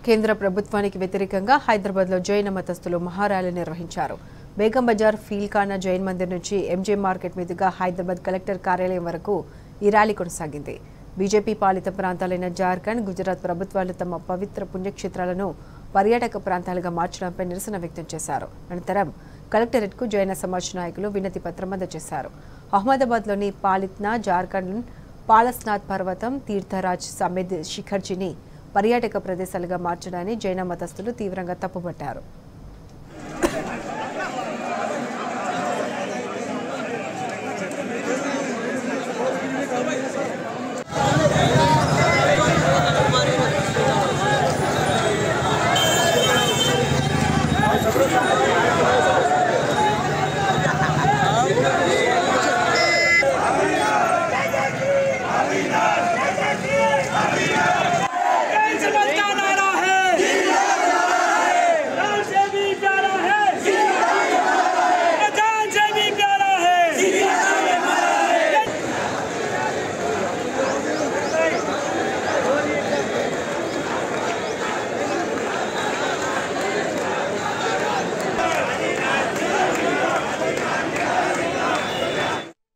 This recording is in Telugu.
కేంద్ర ప్రభుత్వానికి వ్యతిరేకంగా హైదరాబాద్లో జైన మతస్థులు మహారాలి నిర్వహించారు బేగం బజార్ ఫీల్ఖానా జైన్ మందిర్ నుంచి ఎంజే మార్కెట్ మీదుగా హైదరాబాద్ కలెక్టర్ కార్యాలయం వరకు ఈ ర్యాలీ కొనసాగింది బీజేపీ పాలిత ప్రాంతాలైన జార్ఖండ్ గుజరాత్ ప్రభుత్వాలు తమ పవిత్ర పుణ్యక్షేత్రాలను పర్యాటక ప్రాంతాలుగా మార్చడంపై నిరసన వ్యక్తం చేశారు అనంతరం కలెక్టరేట్కు జైన సమాజ్ నాయకులు వినతి పత్రం అందజేశారు అహ్మదాబాద్లోని పాలిత్నా జార్ఖండ్ పాలస్నాథ్ పర్వతం తీర్థరాజ్ సమెద్ శిఖర్జీని పర్యాటక ప్రదేశాలుగా మార్చడాన్ని జైన మతస్థులు తీవ్రంగా తప్పుపట్టారు